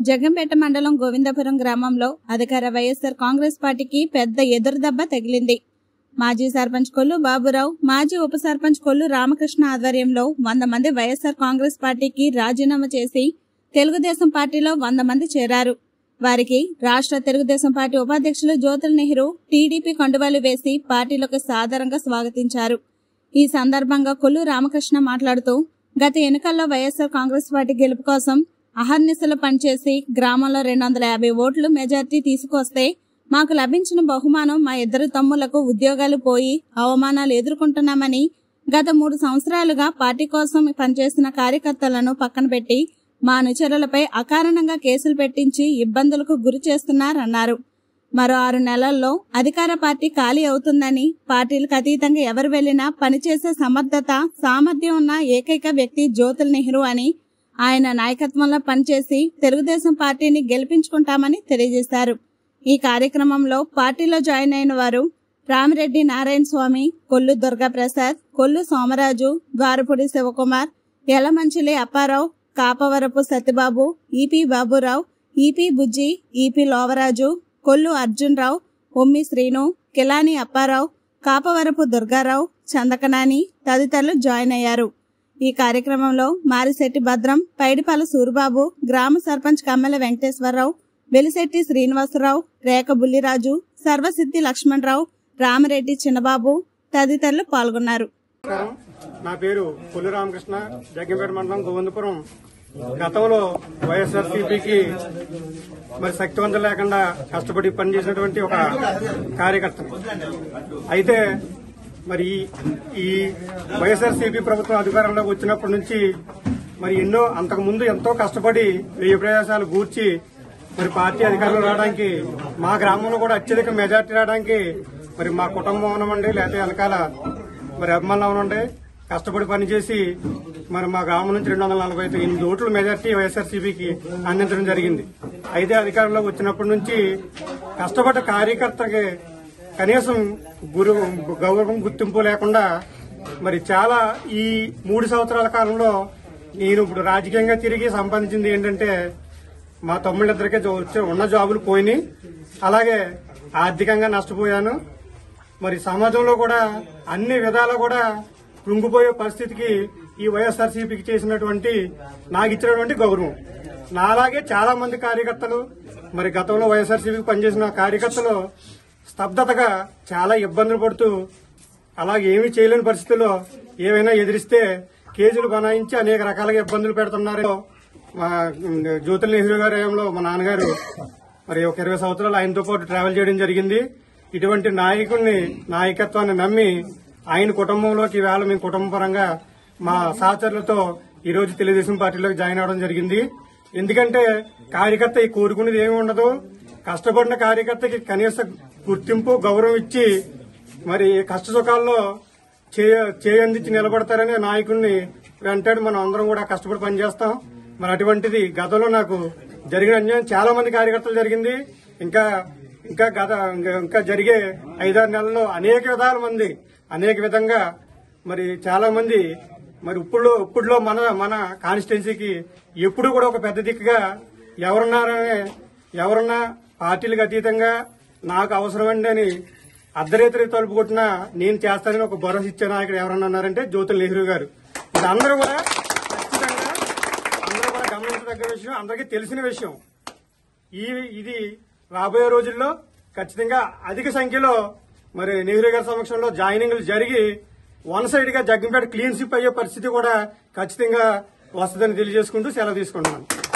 జగంపేట మండలం గోవిందపురం గ్రామంలో అధికార వైఎస్ఆర్ కాంగ్రెస్ పార్టీకి పెద్ద ఎదురుదెబ్బ తగిలింది మాజీ సర్పంచ్ కొల్లు బాబురావు మాజీ ఉప సర్పంచ్ కొల్లు రామకృష్ణ ఆధ్వర్యంలో వంద మంది వైఎస్ఆర్ కాంగ్రెస్ పార్టీకి రాజీనామా చేసి తెలుగుదేశం పార్టీలో వంద మంది చేరారు వారికి రాష్ట్ర తెలుగుదేశం పార్టీ ఉపాధ్యక్షులు జ్యోతుల్ నెహ్రూ టీడీపీ కండువాలు వేసి పార్టీలోకి సాదరంగా స్వాగతించారు ఈ సందర్భంగా కొల్లు రామకృష్ణ మాట్లాడుతూ గత ఎన్నికల్లో వైఎస్ఆర్ కాంగ్రెస్ పార్టీ గెలుపు కోసం అహర్నిశలు పనిచేసి గ్రామంలో రెండు వందల యాభై ఓట్లు మెజార్టీ తీసుకొస్తే మాకు లభించిన బహుమానం మా ఇద్దరు తమ్ములకు ఉద్యోగాలు పోయి అవమానాలు ఎదుర్కొంటున్నామని గత మూడు సంవత్సరాలుగా పార్టీ కోసం పనిచేసిన కార్యకర్తలను పక్కన పెట్టి మా అనుచరులపై అకారణంగా కేసులు పెట్టించి ఇబ్బందులకు గురి చేస్తున్నారన్నారు మరో ఆరు నెలల్లో అధికార పార్టీ ఖాళీ అవుతుందని పార్టీలకు అతీతంగా ఎవరు వెళ్లినా పనిచేసే సమర్థత సామర్థ్యం ఉన్న ఏకైక వ్యక్తి జ్యోతుల్ నెహ్రూ అని ఆయన నాయకత్వంలో పనిచేసి తెలుగుదేశం పార్టీని గెలిపించుకుంటామని తెలియజేశారు ఈ కార్యక్రమంలో పార్టీలో జాయిన్ అయిన వారు రామిరెడ్డి నారాయణ స్వామి కొల్లు దుర్గాప్రసాద్ కొల్లు సోమరాజు ద్వారపూడి శివకుమార్ యలమంచిలి అప్పారావు కాపవరపు సత్యబాబు ఈపీ బాబురావు ఈపీ బుజ్జి ఈపీ లోవరాజు కొల్లు అర్జున్రావు ఉమ్మి శ్రీను కిలాని అప్పారావు కాపవరపు దుర్గారావు చందకనాని తదితరులు జాయిన్ అయ్యారు ఈ కార్యక్రమంలో మారిశెట్టి భద్రం పైడిపాల సూరిబాబు గ్రామ సర్పంచ్ కమ్మెల వెంకటేశ్వరరావు వెలిశెట్టి శ్రీనివాసరావు రేఖ బుల్లిరాజు సర్వసిద్ధి లక్ష్మణరావు రామరెడ్డి చిన్నబాబు తదితరులు పాల్గొన్నారు నమస్కారం నా పేరు కొల్లు రామకృష్ణ జగ్గంపేట మండలం గోవిందపురం గతంలో వైఎస్ఆర్సీపీకి మరి శక్తివంతం లేకుండా కష్టపడి పనిచేసినటువంటి ఒక కార్యకర్త అయితే మరి ఈ- ఈ వైఎస్ఆర్సీపీ ప్రభుత్వం అధికారంలోకి వచ్చినప్పటి నుంచి మరి ఎన్నో అంతకు ముందు ఎంతో కష్టపడి వెయ్యి ప్రయాసాలు గూర్చి మరి పార్టీ అధికారంలో రావడానికి మా గ్రామంలో కూడా అత్యధిక మెజార్టీ రావడానికి మరి మా కుటుంబం అవనండి లేకపోతే వెనకాల మరి అభిమానులు అవనండి కష్టపడి పనిచేసి మరి మా గ్రామం నుంచి రెండు వందల నలభై ఐదు ఎనిమిది ఓట్ల మెజార్టీ వైఎస్ఆర్సీపీకి అందించడం జరిగింది అయితే అధికారంలోకి వచ్చినప్పటి నుంచి కష్టపడ్డ కార్యకర్తకి కనీసం గురు గౌరవం గుర్తింపు లేకుండా మరి చాలా ఈ మూడు సంవత్సరాల కాలంలో నేను ఇప్పుడు రాజకీయంగా తిరిగి సంపాదించింది ఏంటంటే మా తమ్ముళ్ళిద్దరికీ జో- వచ్చే ఉన్న జాబులు పోయినాయి అలాగే ఆర్థికంగా నష్టపోయాను మరి సమాజంలో కూడా అన్ని విధాలా కూడా కృంగిపోయే పరిస్థితికి ఈ వైఎస్ఆర్సీపీకి చేసినటువంటి నాకు ఇచ్చినటువంటి గౌరవం నాలాగే చాలా మంది కార్యకర్తలు మరి గతంలో వైఎస్ఆర్సీపీకి పనిచేసిన కార్యకర్తలు స్తబ్దతగా చాలా ఇబ్బందులు పడుతూ అలాగే ఏమీ చేయలేని పరిస్థితుల్లో ఏమైనా ఎదిరిస్తే కేసులు బనాయించి అనేక రకాలుగా ఇబ్బందులు పెడుతున్నారు మా జ్యోతుల నెహ్రూ గారి హయాంలో మా నాన్నగారు మరి ఒక ఇరవై సంవత్సరాలు ఆయనతో పాటు ట్రావెల్ చేయడం జరిగింది ఇటువంటి నాయకుడిని నాయకత్వాన్ని నమ్మి ఆయన కుటుంబంలోకి వేళ మేము కుటుంబ పరంగా మా సహచరులతో ఈ రోజు తెలుగుదేశం పార్టీలోకి జాయిన్ అవడం జరిగింది ఎందుకంటే కార్యకర్త ఈ కోరుకునేది ఏమి ఉండదు కష్టపడిన కార్యకర్తకి కనీస గుర్తింపు గౌరవం ఇచ్చి మరి కష్ట సుఖాల్లో చేయ చేయందించి నిలబడతారనే నాయకుడిని వెంటాడి మనం అందరం కూడా కష్టపడి పనిచేస్తాం మరి అటువంటిది గతంలో నాకు జరిగిన అన్యాయం చాలా మంది కార్యకర్తలు జరిగింది ఇంకా ఇంకా గత ఇంకా- ఇంకా జరిగే ఐదారు నెలల్లో అనేక విధాల మంది అనేక విధంగా మరి చాలా మంది మరి ఇప్పుడు ఇప్పుడులో మన మన కాన్స్టిట్యున్సీకి ఎప్పుడు కూడా ఒక పెద్ద దిక్కుగా ఎవరున్నారనే ఎవరున్నా పార్టీలకు అతీతంగా నాకు అవసరమండి అని అర్ధరేతరి తలుపు కొట్టినా నేను చేస్తానని ఒక భరోసా ఇచ్చే నాయకుడు ఎవరన్నా ఉన్నారంటే జ్యోతుల్ నెహ్రూ గారు ఇది అందరూ కూడా ఖచ్చితంగా అందరూ కూడా గమనించదగ్గ విషయం అందరికీ తెలిసిన విషయం ఈ ఇది రాబోయే రోజుల్లో ఖచ్చితంగా అధిక సంఖ్యలో మరి నెహ్రూ గారి సమక్షంలో జాయినింగ్లు జరిగి వన్ సైడ్ గా జగ్గంపేట క్లీన్ షిప్ అయ్యే పరిస్థితి కూడా ఖచ్చితంగా వస్తుందని తెలియజేసుకుంటూ సెలవు తీసుకుంటున్నాను